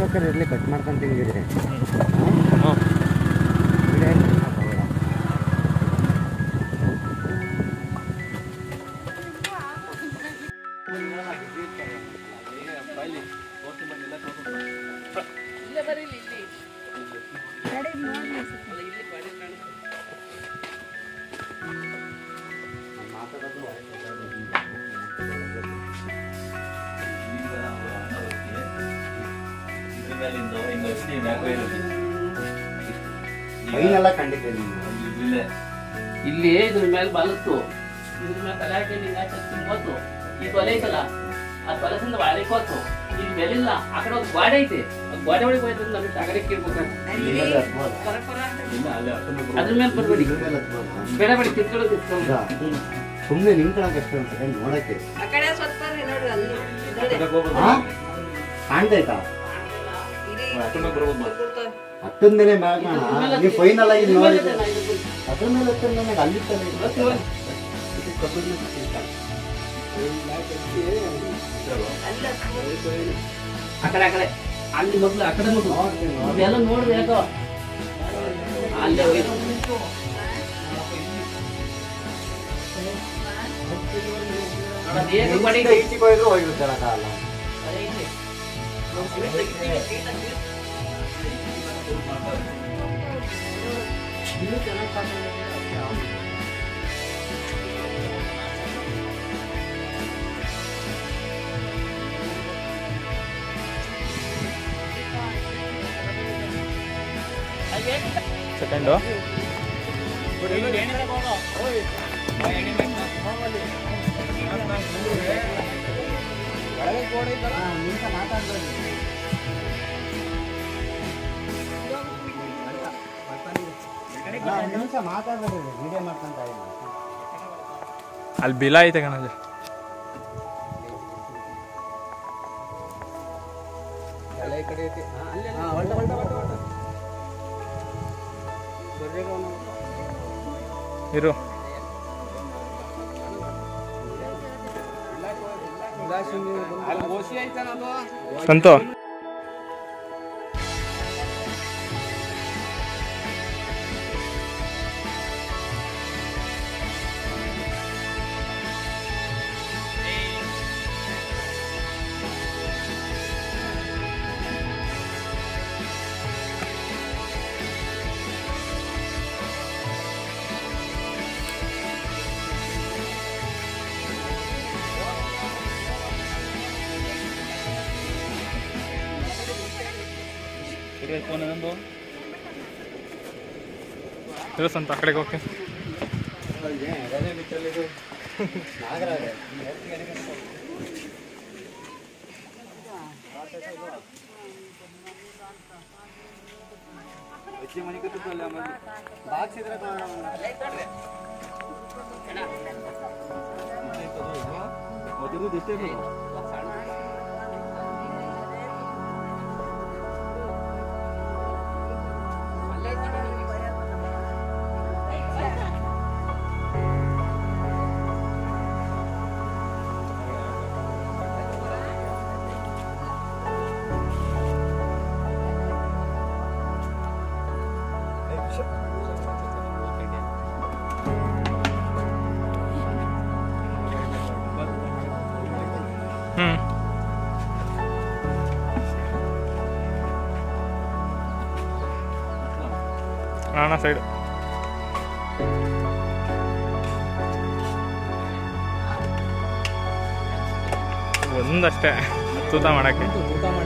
ಬೇಕಾದ್ರೆ ಇರಲಿ ಕಟ್ ಮಾಡ್ಕೊಂಡು ತಿಂದಿರಿ ಹ್ಞೂ ಫೈನೆಲ್ಲ ಕಂಡಿದ್ದೆ ನೀನು ಇಲ್ಲಿ ಇದ್ರ ಮೇಲೆ ಬಲತ್ತು ಇದ್ರ ಮೇಲೆ ತಲೆ ಹಾಕಿ ಹಿಂಗ ತಿನ್ಕೋತು ಈ ತೊಲೆ ಐತಲ್ಲ ಆ ತೊಲೆಸಿಂದ ಬಾಳೆ ಕೋತು ಇಲ್ಲಿ ಬೆಲಿಲ್ಲ ಆ ಕಡೆ ಒಂದು ಗೋಡೆ ಐತೆ ಆ ಗೋಡೆ ಒಳಗೆ ಹೋಯ್ತು ನಮಗೆ ತಗಡೆ ಕಿರ್ಬೇಕು ಅದ್ರ ಮೇಲೆ ಬರ್ಬೇಡಿ ಬೇಡ ಬೇಡ ಕಿತ್ಕೊಳ್ಳೋ ಕಿತ್ಕೊಳ್ಳೋ ಸುಮ್ಮನೆ ನಿಂತ್ಕೊಳಕ್ ಎಷ್ಟು ಅನ್ಸುತ್ತೆ ನೋಡಕ್ಕೆ ಆ ಕಡೆ ಸ್ವಲ್ಪ ನೋಡ್ರಿ ಅಲ್ಲಿ ನೋಡಿ. ಹಾ? ಕಾಣ್ತೈತಾ ಇಡೀ ಹತ್ತದ ಮೇಲೆ ಮ್ಯಾಗ ನೀವು ಫೈನಲ್ ಆಗಿ ನೋಡಿದ್ರೆ ಅದ್ರ ಮೇಲೆ ಹತ್ತದ ಮೇಲೆ ಅಲ್ಲಿ ತಲೆ ಆ ಕಡೆ ಆ ಕಡೆ ಅಲ್ಲಿ ಮೊದ್ಲು ಆ ಕಡೆ ಮೊದ್ಲು ಇದೆಲ್ಲ ನೋಡ್ರಿ ಯಾಕೋ ಅಲ್ಲೇ ಹೋಯ್ತು ಅದೇನು ಗೋಡೆ ಐತೆ. ಈಚಿಗೆ ಹೋಯ್ದ್ರು ಹೋಗಿರ್ತಾರ ಕಾಲ ಅದೈತೆ. ಇನ್ನೂ ಚೆನ್ನಾಗ್ ಕಾಣ್ತದೆ. ಸೆಕೆಂಡು ನಿಮಿಷ ಮಾತಾಡ್ಬೇಡಿ ವಿಡಿಯೋ ಮಾಡ್ಕೊಂತ ಇದ್ದೀನಿ ಅಲ್ಲಿ ಬಿಲ ಐತೆ ಕಣಲ್ಲಿ ಇರು ಸಂತು ಇರು ಸಂತು ಆ ಕಡೆಗೆ ಹೋಗ್ತೀನಿ ನಾಗರಾಜ ಹ್ಞೂ ಅಣ್ಣ ಸೈಡು ಒಂದಷ್ಟೇ ತೂತ ಮಾಡೋಕ್ಕೆ